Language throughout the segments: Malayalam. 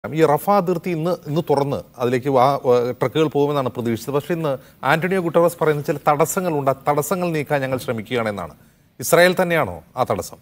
ഈ റഫ അതിർത്തി ഇന്ന് ഇന്ന് തുറന്ന് അതിലേക്ക് വാ വാ- ട്രക്കുകൾ പോകുമെന്നാണ് പ്രതീക്ഷിച്ചത് പക്ഷേ ഇന്ന് ആന്റണിയോ ഗുട്ടറസ് പറയുന്ന ചില തടസ്സങ്ങളുണ്ട് ആ തടസ്സങ്ങൾ നീക്കാൻ ഞങ്ങൾ ശ്രമിക്കുകയാണെന്നാണ് ഇസ്രായേൽ തന്നെയാണോ ആ തടസ്സം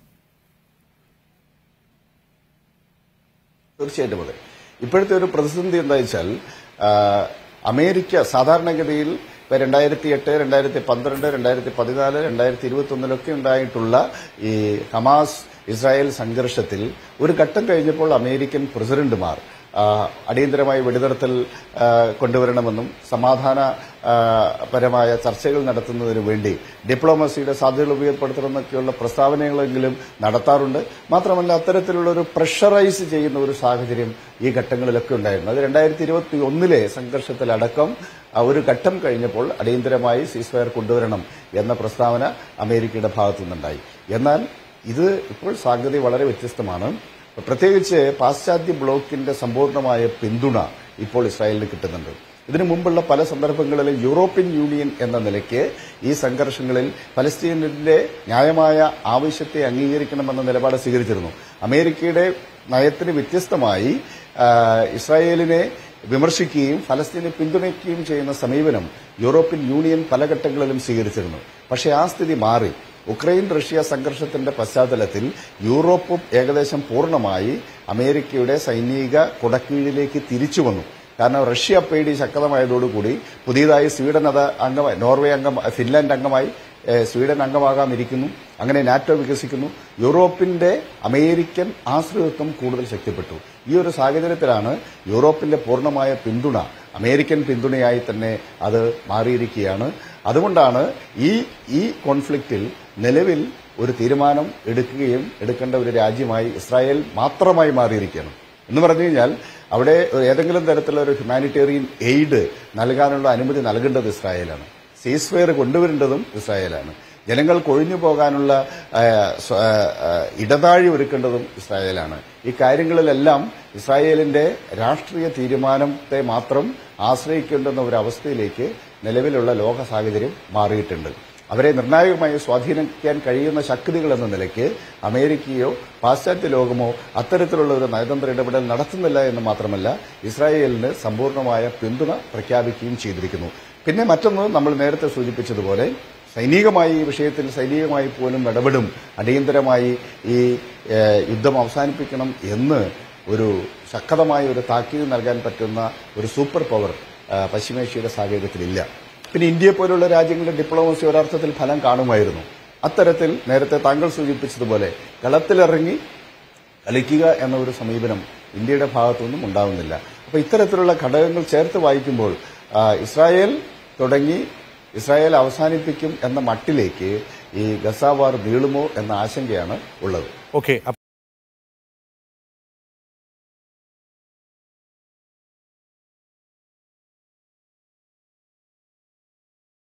തീർച്ചയായിട്ടും അതെ ഇപ്പോഴത്തെ ഒരു പ്രതിസന്ധി എന്താ വെച്ചാൽ ആ, അമേരിക്ക സാധാരണഗതിയിൽ ഇപ്പൊ രണ്ടായിരത്തി എട്ട് രണ്ടായിരത്തി പന്ത്രണ്ട് രണ്ടായിരത്തി പതിനാല് രണ്ടായിരത്തി ഇരുപത്തി ഒന്നിലൊക്കെ ഉണ്ടായിട്ടുള്ള ഈ ഹമാസ് ഇസ്രായേൽ സംഘർഷത്തിൽ ഒരു ഘട്ടം കഴിഞ്ഞപ്പോൾ അമേരിക്കൻ പ്രസിഡന്റുമാർ ആ, അടിയന്തരമായി വെടിനിർത്തൽ ആ, കൊണ്ടുവരണമെന്നും സമാധാന ആ, പരമായ ചർച്ചകൾ നടത്തുന്നതിന് വേണ്ടി ഡിപ്ലോമസിയുടെ സാധ്യതകൾ ഉപയോഗപ്പെടുത്തണമെന്നൊക്കെയുള്ള പ്രസ്താവനകളെങ്കിലും നടത്താറുണ്ട് മാത്രമല്ല അത്തരത്തിലുള്ള ഒരു പ്രഷറൈസ് ചെയ്യുന്ന ഒരു സാഹചര്യം ഈ ഘട്ടങ്ങളിലൊക്കെ ഉണ്ടായിരുന്നു അത് രണ്ടായിരത്തി ഇരുപത്തി ഒന്നിലെ സംഘർഷത്തിലടക്കം ആ ഒരു ഘട്ടം കഴിഞ്ഞപ്പോൾ അടിയന്തരമായി സീസ്ഫയർ കൊണ്ടുവരണം എന്ന പ്രസ്താവന അമേരിക്കയുടെ ഭാഗത്തു നിന്നുണ്ടായി എന്നാൽ ഇത് ഇപ്പോൾ സാങ്കേതിക വളരെ വ്യത്യസ്തമാണ് പ്രത്യേകിച്ച് പാശ്ചാത്യ ബ്ലോക്കിന്റെ സമ്പൂർണ്ണമായ പിന്തുണ ഇപ്പോൾ ഇസ്രായേലിന് കിട്ടുന്നുണ്ട് ഇതിനു മുമ്പുള്ള പല സന്ദർഭങ്ങളിലും യൂറോപ്യൻ യൂണിയൻ എന്ന നിലയ്ക്ക് ഈ സംഘർഷങ്ങളിൽ ഫലസ്തീനിന്റെ ന്യായമായ ആവശ്യത്തെ അംഗീകരിക്കണമെന്ന നിലപാട് സ്വീകരിച്ചിരുന്നു അമേരിക്കയുടെ നയത്തിന് വ്യത്യസ്തമായി ആ, ഇസ്രായേലിനെ വിമർശിക്കുകയും ഫലസ്തീനെ പിന്തുണയ്ക്കുകയും ചെയ്യുന്ന സമീപനം യൂറോപ്യൻ യൂണിയൻ പല ഘട്ടങ്ങളിലും സ്വീകരിച്ചിരുന്നു പക്ഷേ ആ സ്ഥിതി മാറി ഉക്രൈൻ റഷ്യ സംഘർഷത്തിന്റെ പശ്ചാത്തലത്തിൽ യൂറോപ്പും ഏകദേശം പൂർണ്ണമായി അമേരിക്കയുടെ സൈനിക കുടക്കീഴിലേക്ക് തിരിച്ചു വന്നു കാരണം റഷ്യ പേടി ശക്തമായതോടുകൂടി പുതിയതായി സ്വീഡൻ അത് അംഗമായി നോർവേ അംഗം ഫിൻലാൻഡ് അംഗമായി ഏഹ്, സ്വീഡൻ അംഗമാകാനിരിക്കുന്നു അങ്ങനെ നാറ്റോ വികസിക്കുന്നു യൂറോപ്പിന്റെ അമേരിക്കൻ ആശ്രിതത്വം കൂടുതൽ ശക്തിപ്പെട്ടു ഈ ഒരു സാഹചര്യത്തിലാണ് യൂറോപ്പിന്റെ പൂർണ്ണമായ പിന്തുണ അമേരിക്കൻ പിന്തുണയായി തന്നെ അത് മാറിയിരിക്കുകയാണ് അതുകൊണ്ടാണ് ഈ ഈ കോൺഫ്ലിക്റ്റിൽ നിലവിൽ ഒരു തീരുമാനം എടുക്കുകയും എടുക്കേണ്ട ഒരു രാജ്യമായി ഇസ്രായേൽ മാത്രമായി മാറിയിരിക്കുകയാണ് എന്ന് പറഞ്ഞു കഴിഞ്ഞാൽ അവിടെ ഏതെങ്കിലും തരത്തിലുള്ള ഒരു ഹ്യൂമാനിറ്റേറിയൻ എയ്ഡ് നൽകാനുള്ള അനുമതി നൽകേണ്ടത് ഇസ്രായേലാണ് സീസ്ഫെയർ കൊണ്ടുവരേണ്ടതും ഇസ്രായേലാണ് ജനങ്ങൾ കൊഴിഞ്ഞു പോകാനുള്ള ആ, സ്വ- ആ, ആ, ഇടതാഴി ഒരുക്കേണ്ടതും ഇസ്രായേലാണ് ഈ കാര്യങ്ങളിലെല്ലാം ഇസ്രായേലിന്റെ രാഷ്ട്രീയ തീരുമാനത്തെ മാത്രം ആശ്രയിക്കേണ്ടുന്ന ഒരു അവസ്ഥയിലേക്ക് നിലവിലുള്ള ലോക സാഹചര്യം മാറിയിട്ടുണ്ട് അവരെ നിർണായകമായി സ്വാധീനിക്കാൻ കഴിയുന്ന ശക്തികൾ എന്ന നിലയ്ക്ക് അമേരിക്കയോ പാശ്ചാത്യ ലോകമോ അത്തരത്തിലുള്ള ഒരു നയതന്ത്ര ഇടപെടൽ നടത്തുന്നില്ല എന്ന് മാത്രമല്ല ഇസ്രായേലിന് സമ്പൂർണ്ണമായ പിന്തുണ പ്രഖ്യാപിക്കുകയും ചെയ്തിരിക്കുന്നു പിന്നെ മറ്റൊന്ന് നമ്മൾ നേരത്തെ സൂചിപ്പിച്ചതുപോലെ സൈനികമായി ഈ വിഷയത്തിൽ സൈനികമായി പോലും ഇടപെടും അടിയന്തരമായി ഈ ഏഹ്, യുദ്ധം അവസാനിപ്പിക്കണം എന്ന് ഒരു ശക്തമായ ഒരു താക്കീത് നൽകാൻ പറ്റുന്ന ഒരു സൂപ്പർ പവർ ആ, പശ്ചിമേഷ്യയുടെ സാഹചര്യത്തിലില്ല പിന്നെ ഇന്ത്യയെ പോലുള്ള രാജ്യങ്ങളുടെ ഡിപ്ലോമസി ഒരർത്ഥത്തിൽ ഫലം കാണുമായിരുന്നു അത്തരത്തിൽ നേരത്തെ താങ്കൾ സൂചിപ്പിച്ചതുപോലെ കളത്തിലിറങ്ങി കളിക്കുക എന്ന ഒരു സമീപനം ഇന്ത്യയുടെ ഭാഗത്തുനിന്നും ഉണ്ടാവുന്നില്ല അപ്പൊ ഇത്തരത്തിലുള്ള ഘടകങ്ങൾ ചേർത്ത് വായിക്കുമ്പോൾ ആ, ഇസ്രായേൽ തുടങ്ങി ഇസ്രായേൽ അവസാനിപ്പിക്കും എന്ന മട്ടിലേക്ക് ഈ ഗസാവാർ നീളുമോ എന്ന ആശങ്കയാണ് ഉള്ളത് ഓക്കെ